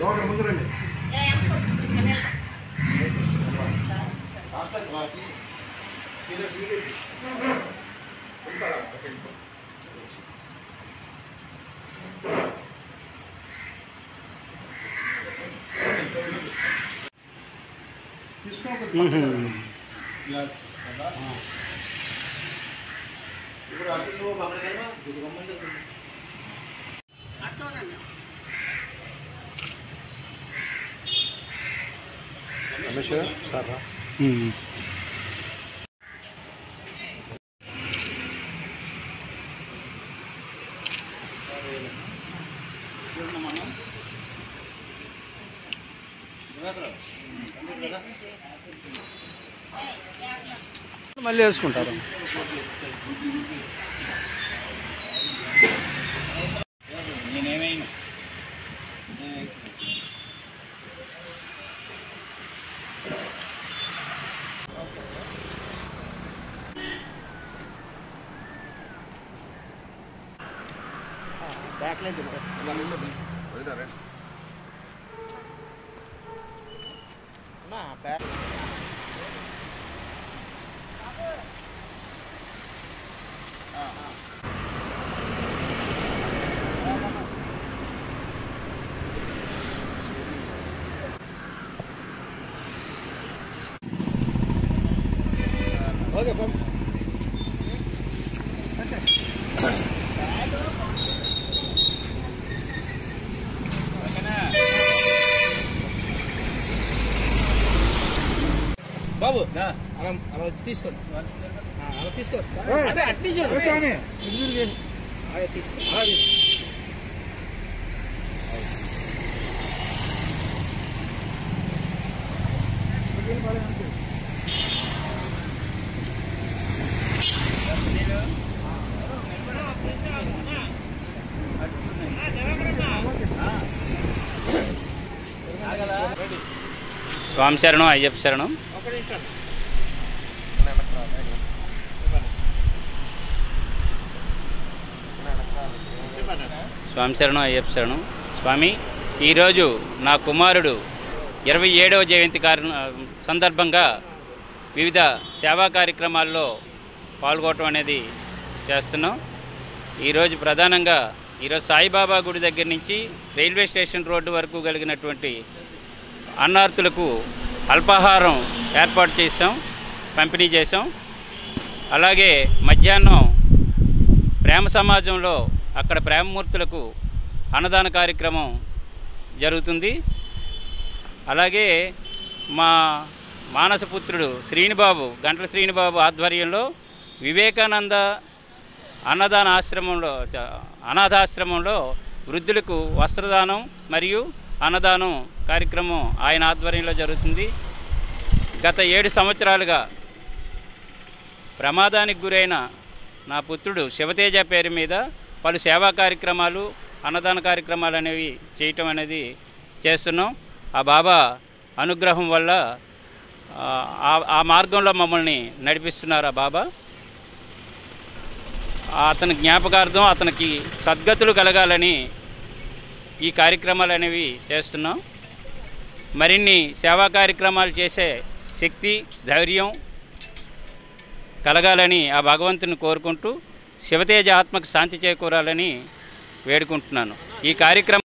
మళ్ళీ వేసుకుంటారు బాబు అలా అలా తీసుకోండి ఆ, అలా తీసుకో అంటే అట్టించండి అలా తీసుకో అలా తీసుకో స్వామి శరణం అయ్యప్ప శరణం ఒక నిమిషం స్వామి శరణం అయ్యప్ప శరణం స్వామి ఈరోజు నా కుమారుడు ఇరవై ఏడవ జయంతి కారణ సందర్భంగా వివిధ సేవా కార్యక్రమాల్లో పాల్గొనడం అనేది చేస్తున్నాం ఈరోజు ప్రధానంగా ఈరోజు సాయిబాబా గుడి దగ్గర నుంచి రైల్వే స్టేషన్ రోడ్డు వరకు కలిగినటువంటి అన్నార్థులకు అల్పాహారం ఏర్పాటు చేసాం పంపిణీ చేసాం అలాగే మధ్యాహ్నం ప్రేమ సమాజంలో అక్కడ ప్రేమమూర్తులకు అన్నదాన కార్యక్రమం జరుగుతుంది అలాగే మా మానసపుత్రుడు శ్రీనిబాబు గంటల శ్రీనిబాబు ఆధ్వర్యంలో వివేకానంద అన్నదాన ఆశ్రమంలో చ- అనాథాశ్రమంలో వృద్ధులకు వస్త్రదానం మరియు అన్నదానం కార్యక్రమం ఆయన ఆధ్వర్యంలో జరుగుతుంది గత ఏడు సంవత్సరాలుగా ప్రమాదానికి గురైన నా పుత్రుడు శివతేజ పేరు మీద పలు సేవా కార్యక్రమాలు అన్నదాన కార్యక్రమాలు అనేవి చేయటం అనేది చేస్తున్నాం ఆ బాబా అనుగ్రహం వల్ల ఆ, ఆ- ఆ మార్గంలో మమ్మల్ని నడిపిస్తున్నారు ఆ బాబా అతని జ్ఞాపకార్థం అతనికి సద్గతులు కలగాలని ఈ కార్యక్రమాలు అనేవి చేస్తున్నాం మరిన్ని సేవా కార్యక్రమాలు చేసే శక్తి ధైర్యం కలగాలని ఆ భగవంతుని కోరుకుంటూ శివతేజ ఆత్మకు శాంతి చేకూరాలని వేడుకుంటున్నాను ఈ కార్యక్రమం